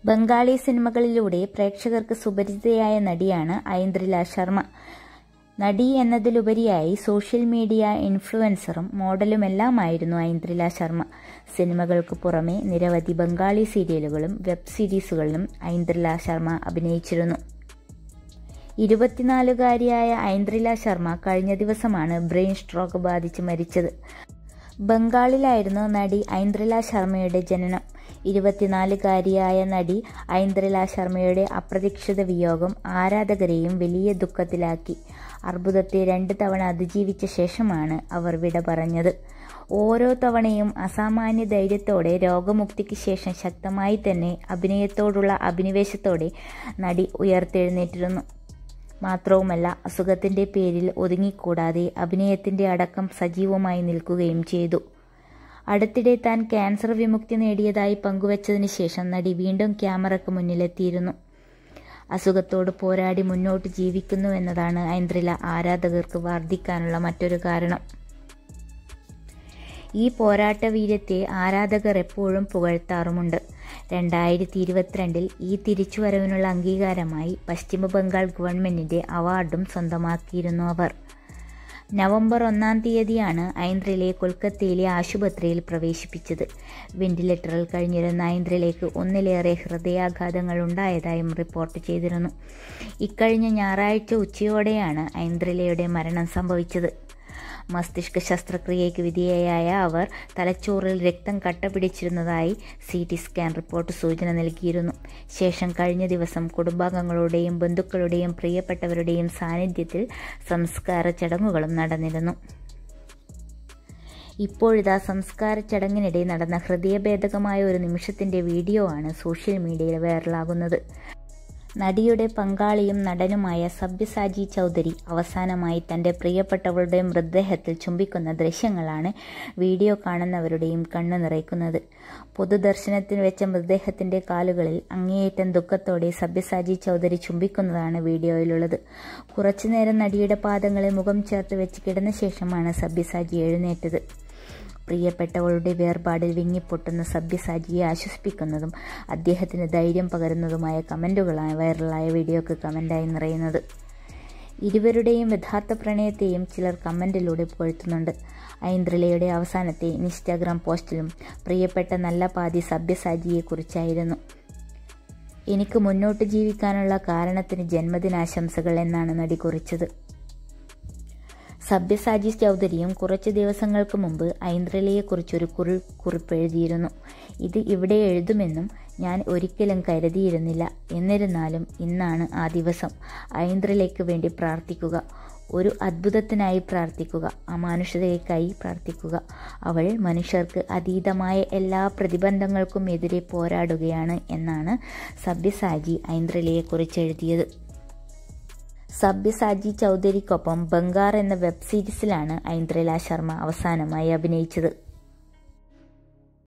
ബംഗാളി സിനിമകളിലൂടെ പ്രേക്ഷകർക്ക് സുപരിചിതയായ നടിയാണ് ഐന്ദ്രില ശർമ്മ നടി എന്നതിലുപരിയായി സോഷ്യൽ മീഡിയ ഇൻഫ്ലുവൻസറും മോഡലുമെല്ലാമായിരുന്നു ഐന്ദ്രില ശർമ്മ സിനിമകൾക്ക് പുറമെ നിരവധി ബംഗാളി സീരിയലുകളും വെബ് സീരീസുകളിലും ഐന്ദ്രില ശർമ്മ അഭിനയിച്ചിരുന്നു ഇരുപത്തിനാലുകാരിയായ ഐന്ദ്രില ശർമ്മ കഴിഞ്ഞ ദിവസമാണ് ബ്രെയിൻ സ്ട്രോക്ക് ബാധിച്ച് മരിച്ചത് ബംഗാളിലായിരുന്നു നടി ഐന്ദ്രില ശർമ്മയുടെ ജനനം ഇരുപത്തിനാലുകാരിയായ നടി ഐന്ദ്രില ശർമ്മയുടെ അപ്രതീക്ഷിത വിയോഗം ആരാധകരെയും വലിയ ദുഃഖത്തിലാക്കി അർബുദത്തെ രണ്ട് തവണ അതിജീവിച്ച ശേഷമാണ് അവർ വിട പറഞ്ഞത് ഓരോ തവണയും അസാമാന്യ ധൈര്യത്തോടെ രോഗമുക്തിക്ക് ശേഷം ശക്തമായി തന്നെ അഭിനയത്തോടുള്ള അഭിനിവേശത്തോടെ നടി ഉയർത്തെഴുന്നേറ്റിരുന്നു മാത്രവുമല്ല അസുഖത്തിന്റെ പേരിൽ ഒതുങ്ങിക്കൂടാതെ അഭിനയത്തിന്റെ അടക്കം സജീവമായി നിൽക്കുകയും ചെയ്തു അടുത്തിടെ താൻ ക്യാൻസർ വിമുക്തി നേടിയതായി പങ്കുവച്ചതിന് ശേഷം നടി വീണ്ടും ക്യാമറയ്ക്ക് മുന്നിലെത്തിയിരുന്നു അസുഖത്തോട് പോരാടി മുന്നോട്ട് ജീവിക്കുന്നു എന്നതാണ് ഐന്ദ്രില ആരാധകർക്ക് വർദ്ധിക്കാനുള്ള മറ്റൊരു കാരണം ഈ പോരാട്ട വീര്യത്തെ ആരാധകർ എപ്പോഴും പുകഴ്ത്താറുമുണ്ട് രണ്ടായിരത്തി ഇരുപത്തിരണ്ടിൽ ഈ തിരിച്ചുവരവിനുള്ള അംഗീകാരമായി പശ്ചിമ ബംഗാൾ ഗവൺമെന്റിന്റെ അവാർഡും സ്വന്തമാക്കിയിരുന്നു അവർ നവംബർ ഒന്നാം തീയതിയാണ് ഐന്ദ്രലെ കൊൽക്കത്തയിലെ ആശുപത്രിയിൽ പ്രവേശിപ്പിച്ചത് വെന്റിലേറ്ററിൽ കഴിഞ്ഞിരുന്ന ഐന്ദ്രലേക്ക് ഒന്നിലേറെ ഹൃദയാഘാതങ്ങൾ ഉണ്ടായതായും റിപ്പോർട്ട് ചെയ്തിരുന്നു ഇക്കഴിഞ്ഞ ഞായറാഴ്ച ഉച്ചയോടെയാണ് ഐന്ദ്രലയുടെ മരണം സംഭവിച്ചത് മസ്തിഷ്ക ശസ്ത്രക്രിയയ്ക്ക് വിധേയയായ അവർ തലച്ചോറിൽ രക്തം കട്ട പിടിച്ചിരുന്നതായി സി ടി സ്കാൻ റിപ്പോർട്ട് സൂചന നൽകിയിരുന്നു ശേഷം കഴിഞ്ഞ ദിവസം കുടുംബാംഗങ്ങളുടെയും ബന്ധുക്കളുടെയും പ്രിയപ്പെട്ടവരുടെയും സാന്നിധ്യത്തിൽ സംസ്കാര ചടങ്ങുകളും നടന്നിരുന്നു ഇപ്പോഴിതാ സംസ്കാര ചടങ്ങിനിടെ നടന്ന ഹൃദയഭേദകമായ ഒരു നിമിഷത്തിന്റെ വീഡിയോ ആണ് സോഷ്യൽ മീഡിയയിൽ വൈറലാകുന്നത് നടിയുടെ പങ്കാളിയും നടനുമായ സബ്യസാജി ചൗധരി അവസാനമായി തന്റെ പ്രിയപ്പെട്ടവളുടെ മൃതദേഹത്തിൽ ചുംബിക്കുന്ന ദൃശ്യങ്ങളാണ് വീഡിയോ കാണുന്നവരുടെയും കണ്ണു നിറയ്ക്കുന്നത് പൊതുദർശനത്തിന് വെച്ച മൃതദേഹത്തിന്റെ കാലുകളിൽ അങ്ങേയറ്റം ദുഃഖത്തോടെ സബ്യസാജി ചൗധരി ചുംബിക്കുന്നതാണ് വീഡിയോയിലുള്ളത് കുറച്ചുനേരം നടിയുടെ പാദങ്ങളിൽ മുഖം ചേർത്ത് വെച്ച് കിടന്ന ശേഷമാണ് സബ്യസാജി എഴുന്നേറ്റത് പ്രിയപ്പെട്ടവളുടെ വേർപാടിൽ വിങ്ങിപ്പൊട്ടുന്ന സബ്യസാജിയെ ആശ്വസിപ്പിക്കുന്നതും അദ്ദേഹത്തിന് ധൈര്യം പകരുന്നതുമായ കമൻറ്റുകളാണ് വൈറലായ വീഡിയോക്ക് കമൻ്റായി നിറയുന്നത് ഇരുവരുടെയും യഥാർത്ഥ പ്രണയത്തെയും ചിലർ കമൻറ്റിലൂടെ പുകഴ്ത്തുന്നുണ്ട് ഐന്ദ്രലയുടെ അവസാനത്തെ ഇൻസ്റ്റാഗ്രാം പോസ്റ്റിലും പ്രിയപ്പെട്ട നല്ല പാതി സബ്യസാജിയെക്കുറിച്ചായിരുന്നു എനിക്ക് മുന്നോട്ട് ജീവിക്കാനുള്ള കാരണത്തിന് ജന്മദിനാശംസകൾ എന്നാണ് നടി കുറിച്ചത് സബ്യസാജി ചൗധരിയും കുറച്ച് ദിവസങ്ങൾക്ക് മുമ്പ് ഐന്ദ്രലയെക്കുറിച്ചൊരു കുറി കുറിപ്പ് എഴുതിയിരുന്നു ഇത് ഇവിടെ എഴുതുമെന്നും ഞാൻ ഒരിക്കലും കരുതിയിരുന്നില്ല എന്നിരുന്നാലും ഇന്നാണ് ആ ദിവസം ഐന്ദ്രലയ്ക്ക് വേണ്ടി പ്രാർത്ഥിക്കുക ഒരു അത്ഭുതത്തിനായി പ്രാർത്ഥിക്കുക അമാനുഷികതയ്ക്കായി പ്രാർത്ഥിക്കുക അവൾ മനുഷ്യർക്ക് അതീതമായ എല്ലാ പ്രതിബന്ധങ്ങൾക്കും എതിരെ പോരാടുകയാണ് എന്നാണ് സബ്യസാജി ഐന്ദ്രലയെക്കുറിച്ച് എഴുതിയത് സബ്യസാജി ചൗധരിക്കൊപ്പം ബംഗാർ എന്ന വെബ് സീരീസിലാണ് ഐന്ദ്രല ശർമ്മ അവസാനമായി അഭിനയിച്ചത്